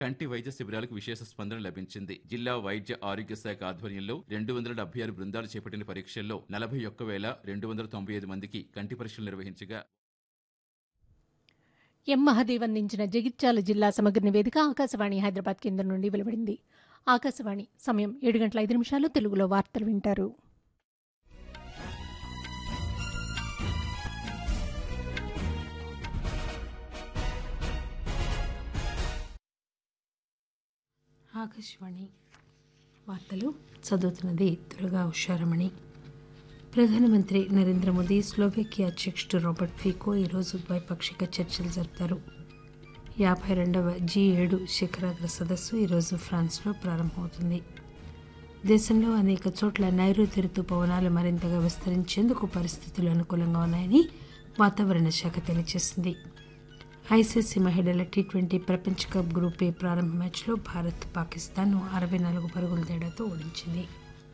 కంటి వైద్య శిబిరాలకు విశేష స్పందన లభించింది జిల్లా వైద్య ఆరోగ్య శాఖ ఆధ్వర్యంలో రెండు వందల డెబ్బై ఆరు బృందాలు చేపట్టిన పరీక్షల్లో నలభై ఒక్క వేల రెండు వందల తొంభై ఐదు మందికి కంటి పరీక్షలు నిర్వహించగా ఎం మహదేవ్ అందించిన జగిత్యాల జిల్లా సమగ్ర నివేదిక ఆకాశవాణి హైదరాబాద్ కేంద్రం నుండి వెలువడింది ఆకాశవాణి సమయం ఏడు గంటల ఐదు నిమిషాలు తెలుగులో వార్తలు వింటారు ఆకాశవాణి వార్తలు చదువుతున్నది దుర్గా ఉషారమణి ప్రధానమంత్రి నరేంద్ర మోదీ స్లోవేకియా అధ్యక్షుడు రాబర్ట్ ఫీకో ఈరోజు ద్వైపాక్షిక చర్చలు జరుపుతారు యాభై రెండవ జీ ఏడు శిఖరాగ్ర సదస్సు ఈరోజు ఫ్రాన్స్లో ప్రారంభమవుతుంది దేశంలో అనేక చోట్ల నైరుతి ఋతుపవనాలు మరింతగా విస్తరించేందుకు పరిస్థితులు అనుకూలంగా ఉన్నాయని వాతావరణ శాఖ తెలియజేసింది ఐసీసీ మహిళల టీ ట్వంటీ ప్రపంచ కప్ గ్రూప్ ఏ ప్రారంభ మ్యాచ్లో భారత్ పాకిస్తాన్ను అరవై నాలుగు పరుగుల తేడాతో ఓడించింది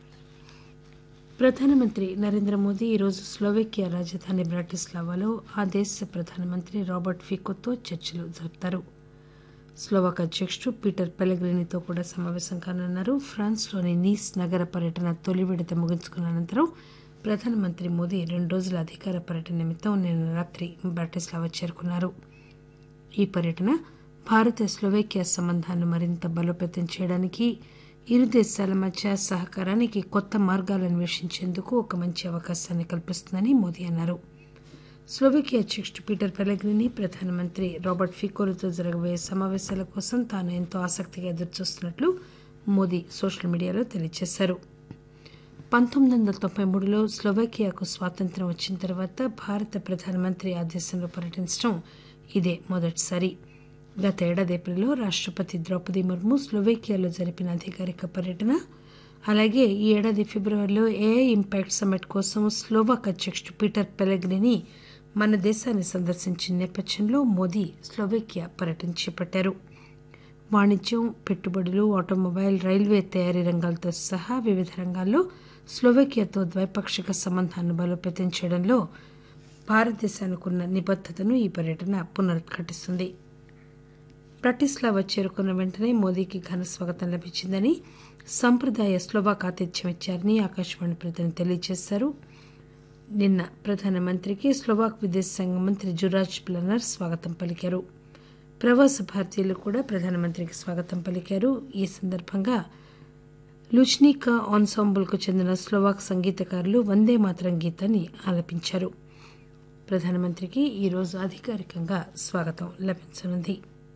ప్రధానమంత్రి నరేంద్ర మోదీ ఈరోజు స్లోవేకియా రాజధాని బ్రాటిస్లావాలో ఆ దేశ ప్రధానమంత్రి రాబర్ట్ ఫికోతో చర్చలు జరుపుతారు స్లోవాక్ అధ్యక్షుడు పీటర్ పెలగ్రినితో కూడా సమావేశం కానున్నారు ఫ్రాన్స్లోని నీస్ నగర పర్యటన తొలి విడత ముగించుకున్న అనంతరం ప్రధానమంత్రి మోదీ రెండు రోజుల అధికార పర్యటన నిమిత్తం నిన్న రాత్రి బ్రాటిస్లావా చేరుకున్నారు ఈ పర్యటన భారత స్లోవేకియా సంబంధాలను మరింత బలోపేతం చేయడానికి ఇరు దేశాల మధ్య సహకారానికి కొత్త మార్గాలు అన్వేషించేందుకు ఒక మంచి అవకాశాన్ని కల్పిస్తుందని మోదీ అన్నారు స్లోవేకియా అధ్యక్షుడు పీటర్ పెలగ్రిని ప్రధానమంత్రి రాబర్ట్ ఫికోలతో జరగబోయే సమావేశాల కోసం తాను ఎంతో ఆసక్తిగా ఎదురుచూస్తున్నట్లు మోదీ సోషల్ మీడియాలో తెలియజేశారు పంతొమ్మిది వందల తొంభై మూడులో స్లోవేకియాకు స్వాతంత్ర్యం వచ్చిన తర్వాత భారత ప్రధానమంత్రి ఆ దేశంలో పర్యటించడం ఇదే మొదటిసారి గత ఏడాది ఏప్రిల్లో రాష్ట్రపతి ద్రౌపది ముర్ము స్లోవేకియాలో జరిపిన అధికారిక పర్యటన అలాగే ఈ ఏడాది ఫిబ్రవరిలో ఏఐ ఇంపాక్ట్ సమ్మిట్ కోసం స్లోవాక్ అధ్యక్షుడు పీటర్ పెలగ్రిని మన దేశాన్ని సందర్శించిన నేపథ్యంలో మోదీ స్లోవేకియా పర్యటన చేపట్టారు వాణిజ్యం పెట్టుబడులు ఆటోమొబైల్ రైల్వే తయారీ రంగాలతో సహా వివిధ రంగాల్లో స్లోవేకియాతో ద్వైపాక్షిక సంబంధాలను బలోపేతం చేయడంలో భారతదేశానికి ఉన్న నిబద్ధతను ఈ పర్యటన పునరుద్ఘాటిస్తుంది బ్రటిస్లావా చేరుకున్న వెంటనే మోదీకి ఘన స్వాగతం లభించిందని సంప్రదాయ స్లోవాక్ ఆతిథ్యం ఇచ్చారని ఆకాశవాణి ప్రతినిధి తెలియజేశారు నిన్న ప్రధానమంత్రికి స్లోవాక్ విదేశాంగ మంత్రి జురాజ్ ప్లనర్ స్వాగతం పలికారు ప్రవాస భారతీయులు కూడా ప్రధానమంత్రికి స్వాగతం పలికారు ఈ సందర్భంగా లుచ్నికా ఆన్సాంబుల్కు చెందిన స్లోవాక్ సంగీతకారులు వందే మాతరం గీతాన్ని ఆలపించారు ప్రధానమంత్రికి ఈరోజు అధికారికంగా స్వాగతం లభించనుంది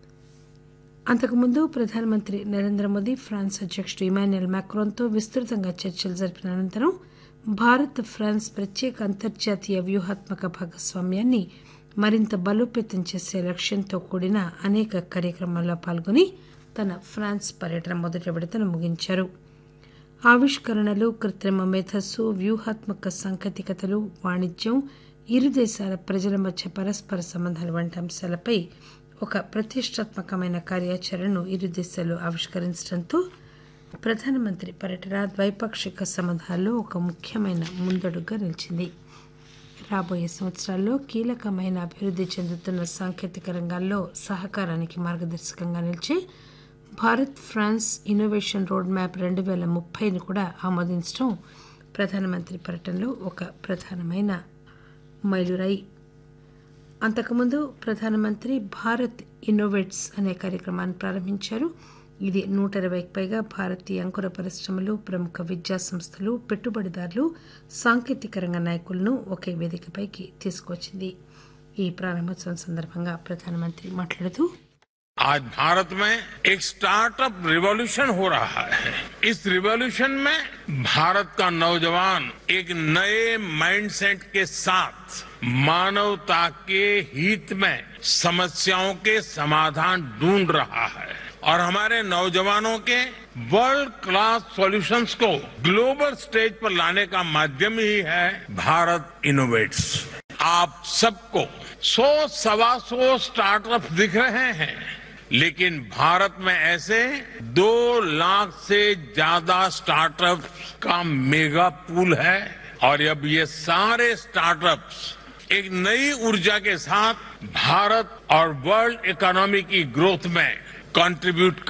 అంతకుముందు ప్రధానమంత్రి నరేంద్ర మోదీ ఫ్రాన్స్ అధ్యక్షుడు ఇమాన్యుయల్ మ్యాక్రోన్తో విస్తృతంగా చర్చలు జరిపిన అనంతరం భారత్ ఫ్రాన్స్ ప్రత్యేక అంతర్జాతీయ వ్యూహాత్మక భాగస్వామ్యాన్ని మరింత బలోపేతం చేసే లక్ష్యంతో కూడిన అనేక కార్యక్రమాల్లో పాల్గొని తన ఫ్రాన్స్ పర్యటన మొదటి విడతను ముగించారు ఆవిష్కరణలు కృత్రిమ మేధస్సు వ్యూహాత్మక సాంకేతికతలు వాణిజ్యం ఇరు దేశాల ప్రజల మధ్య పరస్పర సంబంధాలు వంటి అంశాలపై ఒక ప్రతిష్టాత్మకమైన కార్యాచరణను ఇరు దేశాలు ఆవిష్కరించడంతో ప్రధానమంత్రి పర్యటన ద్వైపాక్షిక సంబంధాల్లో ఒక ముఖ్యమైన ముందడుగా నిలిచింది రాబోయే సంవత్సరాల్లో కీలకమైన అభివృద్ధి చెందుతున్న సాంకేతిక రంగాల్లో సహకారానికి మార్గదర్శకంగా నిలిచే Bharat France innovation road map రెండు వేల ముప్పైని కూడా ఆమోదించడం ప్రధానమంత్రి పర్యటనలో ఒక ప్రధానమైన మైలురాయి అంతకుముందు ప్రధానమంత్రి భారత్ ఇన్నోవేట్స్ అనే కార్యక్రమాన్ని ప్రారంభించారు ఇది నూట ఇరవైకి పైగా భారతీయ అంకుర పరిశ్రమలు ప్రముఖ విద్యా సంస్థలు పెట్టుబడిదారులు సాంకేతిక రంగ నాయకులను ఒకే వేదికపైకి తీసుకొచ్చింది ఈ ప్రారంభోత్సవం సందర్భంగా ప్రధానమంత్రి మాట్లాడుతూ आज भारत में एक स्टार्टअप रिवॉल्यूशन हो रहा है इस रिवॉल्यूशन में भारत का नौजवान एक नए माइंडसेट के साथ मानवता के हित में समस्याओं के समाधान ढूंढ रहा है और हमारे नौजवानों के वर्ल्ड क्लास सॉल्यूशंस को ग्लोबल स्टेज पर लाने का माध्यम ही है भारत इनोवेट्स आप सबको सौ सवा सौ स्टार्टअप दिख रहे हैं लेकिन भारत में ऐसे दो लाख से ज्यादा स्टार्टअप्स का मेगा पूल है और अब ये सारे स्टार्टअप्स एक नई ऊर्जा के साथ भारत और वर्ल्ड इकोनॉमी की ग्रोथ में कंट्रीब्यूट